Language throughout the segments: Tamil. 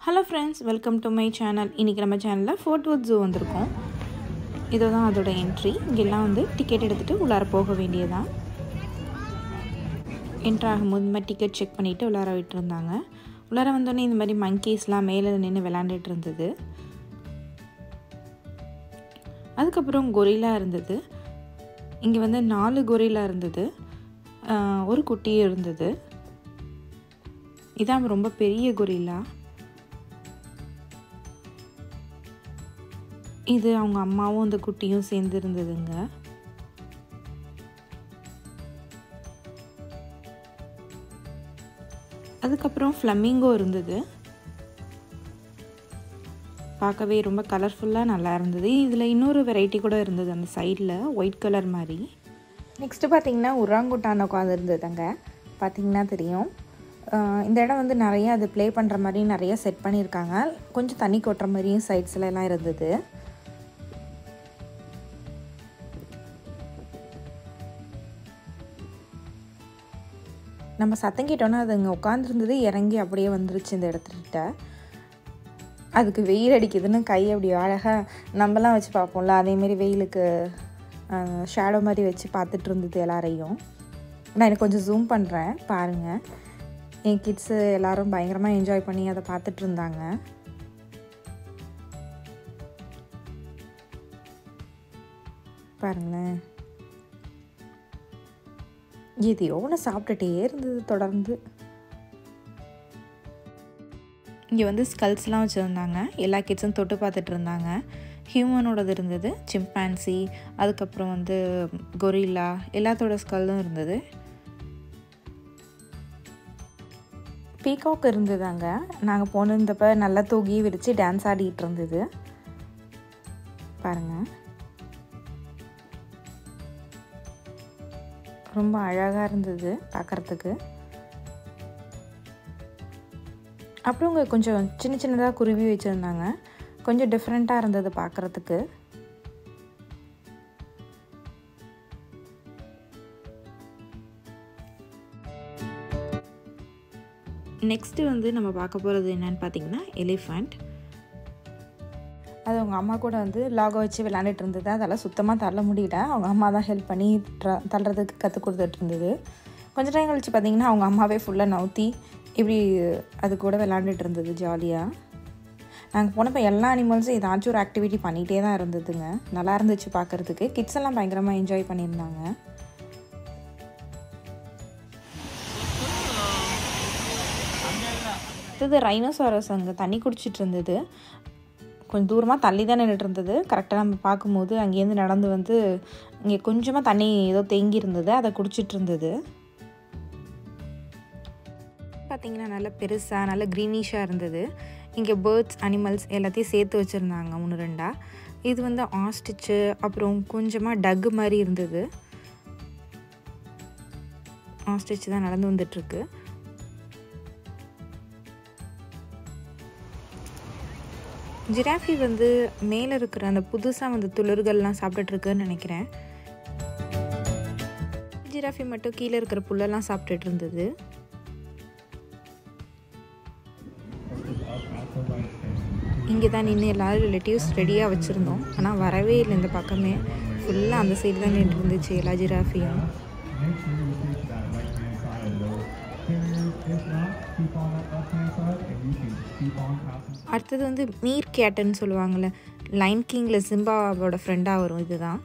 hello friends welcome to my channel இன்றைக்கி நம்ம சேனலில் ஃபோர்ட் வுட் ஜூ வந்திருக்கோம் இதுதான் அதோட என்ட்ரி இங்கெல்லாம் வந்து டிக்கெட் எடுத்துகிட்டு உள்ளார போக வேண்டியதான் என்ட்ரு ஆகும்போது இந்த மாதிரி டிக்கெட் செக் பண்ணிவிட்டு உள்ளார விட்டுருந்தாங்க உள்ளார வந்தோடனே இந்த மாதிரி மங்கீஸ்லாம் மேலே நின்று விளாண்டுட்டு இருந்தது அதுக்கப்புறம் கொரிலா இருந்தது இங்கே வந்து நாலு கொரிலா இருந்தது ஆஹ் ஒரு குட்டியும் இருந்தது இதான் ரொம்ப பெரிய கொரில்லா இது அவங்க அம்மாவும் அந்த குட்டியும் சேர்ந்து இருந்ததுங்க அதுக்கப்புறம் ஃப்ளமிங்கோ இருந்தது பார்க்கவே ரொம்ப கலர்ஃபுல்லாக நல்லா இருந்தது இதில் இன்னொரு வெரைட்டி கூட இருந்தது அந்த சைடில் ஒயிட் கலர் மாதிரி நெக்ஸ்ட்டு பார்த்தீங்கன்னா உராங்குட்டான் உட்காந்து இருந்ததுங்க பார்த்தீங்கன்னா தெரியும் ஆஹ் இந்த இடம் வந்து நிறைய அது ப்ளே பண்ணுற மாதிரி நிறைய செட் பண்ணியிருக்காங்க கொஞ்சம் தண்ணி கொட்டுற மாதிரியும் சைட்ஸ்ல எல்லாம் இருந்தது நம்ம சத்தம் கேட்டோன்னா அது அங்கே உட்காந்துருந்தது இறங்கி அப்படியே வந்துருச்சு இந்த இடத்துக்கிட்ட அதுக்கு வெயில் அடிக்குதுன்னு கை அப்படி அழகாக நம்மலாம் வச்சு பார்ப்போம்ல அதேமாரி வெயிலுக்கு ஷேடோ மாதிரி வச்சு பார்த்துட்டு இருந்தது எல்லாரையும் நான் எனக்கு கொஞ்சம் ஜூம் பண்ணுறேன் பாருங்கள் என் கிட்ஸு எல்லாரும் பயங்கரமாக என்ஜாய் பண்ணி அதை பார்த்துட்டு இருந்தாங்க பாருங்களேன் எதையோ ஒன்று சாப்பிட்டுட்டே இருந்தது தொடர்ந்து இங்கே வந்து ஸ்கல்ஸ்லாம் வச்சுருந்தாங்க எல்லா கிட்ஸும் தொட்டு பார்த்துட்டு இருந்தாங்க ஹியூமனோடது இருந்தது சிம்பான்சி அதுக்கப்புறம் வந்து கொரில்லா எல்லாத்தோட ஸ்கல்லும் இருந்தது பீகாக் இருந்ததாங்க நாங்கள் போனிருந்தப்ப நல்லா தூக்கி விரித்து டான்ஸ் ஆடிட்டு இருந்தது பாருங்கள் ரொம்ப அழகாக இருந்தது பார்க்குறதுக்கு அப்புறம் இங்கே கொஞ்சம் சின்ன சின்னதாக குருவி வச்சுருந்தாங்க கொஞ்சம் டிஃப்ரெண்ட்டாக இருந்தது பார்க்குறதுக்கு நெக்ஸ்ட்டு வந்து நம்ம பார்க்க போகிறது என்னன்னு பார்த்தீங்கன்னா எலிஃபண்ட் அது அவங்க அம்மா கூட வந்து லாகோ வச்சு விளாண்டுட்டு இருந்தது அதெல்லாம் சுத்தமாக தள்ள முடியல அவங்க அம்மா தான் ஹெல்ப் பண்ணி ட்ர- தள்ளுறதுக்கு கற்றுக் கொடுத்துட்டு இருந்தது கொஞ்ச டைம் கழிச்சு பார்த்தீங்கன்னா அவங்க அம்மாவே ஃபுல்லாக நவுத்தி இப்படி அது கூட விளாண்டுட்டு இருந்தது ஜாலியாக நாங்கள் போனப்போ எல்லா அனிமல்ஸும் ஏதாச்சும் ஒரு ஆக்டிவிட்டி பண்ணிகிட்டே தான் இருந்ததுங்க நல்லா இருந்துச்சு பார்க்குறதுக்கு கிட்ஸ் எல்லாம் பயங்கரமாக என்ஜாய் பண்ணியிருந்தாங்க அடுத்தது ரைனோசாரஸ் அங்கே தண்ணி குடிச்சிட்டு இருந்தது கொஞ்சம் தூரமாக தள்ளி தான் நின்றுட்டு இருந்தது கரெக்டாக நம்ம பார்க்கும்போது அங்கேருந்து நடந்து வந்து இங்கே கொஞ்சமாக தண்ணி ஏதோ தேங்கி இருந்தது அதை குடிச்சிட்டு இருந்தது பார்த்தீங்கன்னா நல்ல பெருசாக நல்ல க்ரீனிஷாக இருந்தது இங்கே பேர்ட்ஸ் அனிமல்ஸ் எல்லாத்தையும் சேர்த்து வச்சுருந்தாங்க ஒன்று ரெண்டா இது வந்து ஆஸ்டிச்சு அப்புறம் கொஞ்சமாக டக்கு மாதிரி இருந்தது ஆஸ்டிச் தான் நடந்து வந்துட்டுருக்கு ஜிராஃபி வந்து மேலே இருக்கிற அந்த புதுசாக வந்து துளிர்கள்லாம் சாப்பிட்டுட்ருக்குன்னு நினைக்கிறேன் ஜிராஃபி மட்டும் கீழே இருக்கிற புல்லெல்லாம் சாப்பிட்டுட்டு இருந்தது இங்கே தான் நின்று எல்லாரும் ரிலேட்டிவ்ஸ் ரெடியாக வச்சுருந்தோம் ஆனால் வரவே இல்லை இந்த பக்கமே ஃபுல்லாக அந்த சைடு தான் நின்று இருந்துச்சு எல்லா ஜிராஃபியும் அடுத்தது வந்து மீர் கேட்டுன்னு சொல்லுவாங்கள்ல லைன் கிங்கில் சிம்பாவோட ஃப்ரெண்டாக வரும் இதுதான்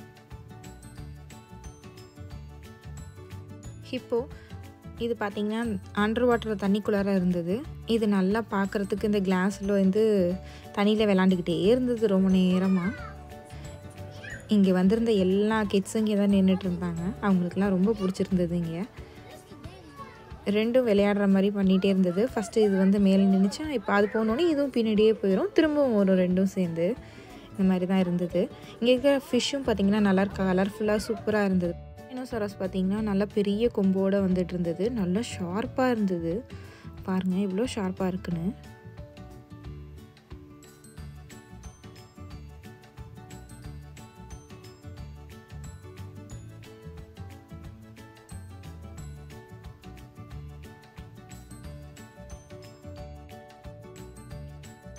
ஹிப்போ இது பார்த்தீங்கன்னா அண்டர் வாட்டர் தண்ணிக்குள்ளார இருந்தது இது நல்லா பார்க்குறதுக்கு இந்த கிளாஸில் வந்து தண்ணியில் விளாண்டுக்கிட்டே இருந்தது ரொம்ப நேரமாக இங்கே வந்திருந்த எல்லா கிட்ஸும் இங்கே தான் நின்றுட்டு இருந்தாங்க அவங்களுக்குலாம் ரொம்ப பிடிச்சிருந்தது இங்கே ரெண்டும் விளையாடுற மாதிரி பண்ணிகிட்டே இருந்தது ஃபஸ்ட்டு இது வந்து மேலே நின்றுச்சா இப்போ அது போனோடனே இதுவும் பின்னாடியே போயிடும் திரும்பவும் ஒரு ரெண்டும் சேர்ந்து இந்த மாதிரி தான் இருந்தது இங்கே இருக்கிற ஃபிஷ்ஷும் பார்த்திங்கன்னா நல்லா கலர்ஃபுல்லாக சூப்பராக இருந்தது டைனோசரஸ் பார்த்திங்கன்னா நல்லா பெரிய கொம்போடு வந்துட்டு இருந்தது நல்லா ஷார்ப்பாக இருந்தது பாருங்கள் இவ்வளோ ஷார்ப்பாக இருக்குன்னு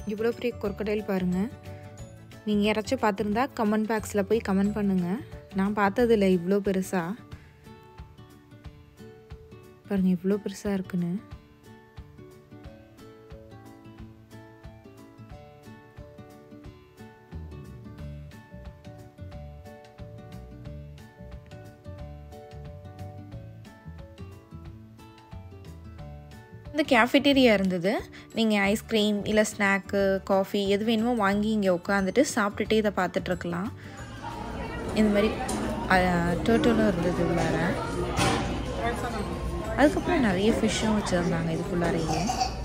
இவ்வளோ பெரிய கொர்க்கடைல் பாருங்கள் நீங்கள் யாராச்சும் பார்த்துருந்தா கமெண்ட் பாக்ஸில் போய் கமெண்ட் பண்ணுங்கள் நான் பார்த்ததில்ல இவ்வளோ பெருசாக பாருங்கள் இவ்வளோ பெருசாக இருக்குன்னு இந்த கேஃபிட்டேரியா இருந்தது நீங்கள் ஐஸ்கிரீம் இல்லை ஸ்நாக்கு காஃபி எது வேணுமோ வாங்கி இங்கே உட்காந்துட்டு சாப்பிட்டுட்டே இதை பார்த்துட்ருக்கலாம் இந்த மாதிரி டோட்டலும் இருந்தது உள்ளார அதுக்கப்புறம் நிறைய ஃபிஷ்ஷும் வச்சுருந்தாங்க இதுக்குள்ளாரையே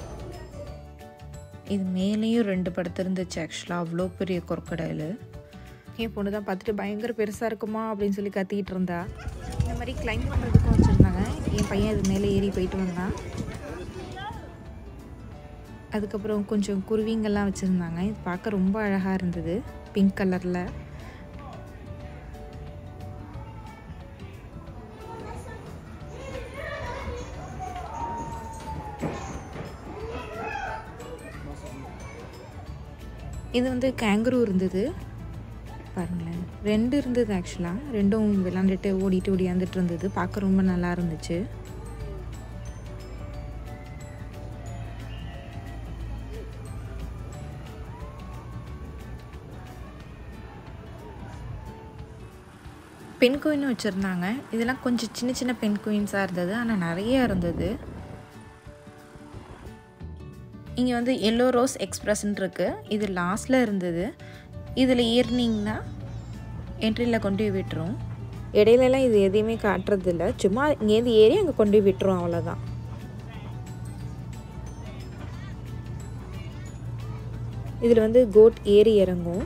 இது மேலேயும் ரெண்டு படத்து இருந்துச்சு ஆக்சுவலாக அவ்வளோ பெரிய கொற்கடையில் என் பொண்ணு தான் பார்த்துட்டு பயங்கர பெருசாக இருக்குமா அப்படின்னு சொல்லி கத்திக்கிட்டு இருந்தா இந்த மாதிரி கிளைம் பண்ணுறதுக்கும் வச்சுருந்தாங்க என் பையன் இது மேலே ஏறி போயிட்டு வந்தான் அதுக்கப்புறம் கொஞ்சம் குருவிங்கெல்லாம் வச்சுருந்தாங்க இது பார்க்க ரொம்ப அழகாக இருந்தது பிங்க் கலரில் இது வந்து கேங்கரூ இருந்தது பாருங்களேன் ரெண்டு இருந்தது ஆக்சுவலாக ரெண்டும் விளாண்டுட்டு ஓடிட்டு ஓடியாந்துட்டு இருந்தது பார்க்க ரொம்ப நல்லா இருந்துச்சு பெண் குயின்னு வச்சுருந்தாங்க இதெல்லாம் கொஞ்சம் சின்ன சின்ன பெண் குயின்ஸாக இருந்தது ஆனால் நிறைய இருந்தது இங்கே வந்து எல்லோ ரோஸ் எக்ஸ்பிரஸ்ன்னு இருக்குது இது லாஸ்ட்டில் இருந்தது இதில் ஏறினீங்கன்னா என்ட்ரியில் கொண்டு போய் விட்டுரும் இடையிலலாம் இது எதையுமே காட்டுறதில்ல சும்மா இங்கேருந்து ஏறி அங்கே கொண்டு போய் விட்டுரும் அவ்வளோதான் இதில் வந்து கோட் ஏறி இறங்கும்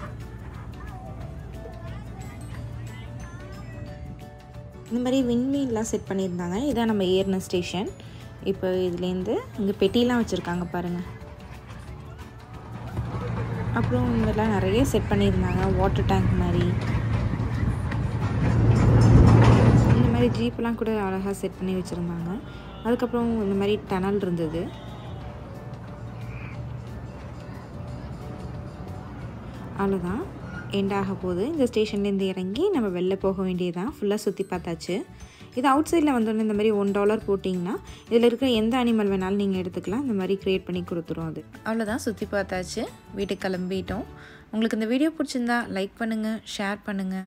இந்த மாதிரி விண்மீன்லாம் செட் பண்ணியிருந்தாங்க இதான் நம்ம ஏறின ஸ்டேஷன் இப்போ இதுலேருந்து இங்கே பெட்டிலாம் வச்சுருக்காங்க பாருங்கள் அப்புறம் இதெல்லாம் நிறைய செட் பண்ணியிருந்தாங்க வாட்டர் டேங்க் மாதிரி இந்த மாதிரி ஜீப்லாம் கூட அழகாக செட் பண்ணி வச்சுருந்தாங்க அதுக்கப்புறம் இந்த மாதிரி டனல் இருந்தது அவ்வளோதான் எண்ட் ஆக போகுது இந்த ஸ்டேஷன்லேருந்து இறங்கி நம்ம வெளில போக வேண்டியதான் ஃபுல்லாக சுற்றி பார்த்தாச்சு இது அவுட் சைடில் வந்தோடனே இந்த மாதிரி ஒன் டாலர் போட்டிங்கன்னா இதில் இருக்கிற எந்த அனிமல் வேணாலும் நீங்கள் எடுத்துக்கலாம் இந்த மாதிரி க்ரியேட் பண்ணி கொடுத்துரும் அது அவ்வளோதான் சுற்றி பார்த்தாச்சு வீட்டுக்கு கிளம்பிட்டோம் உங்களுக்கு இந்த வீடியோ பிடிச்சிருந்தா லைக் பண்ணுங்கள் ஷேர் பண்ணுங்கள்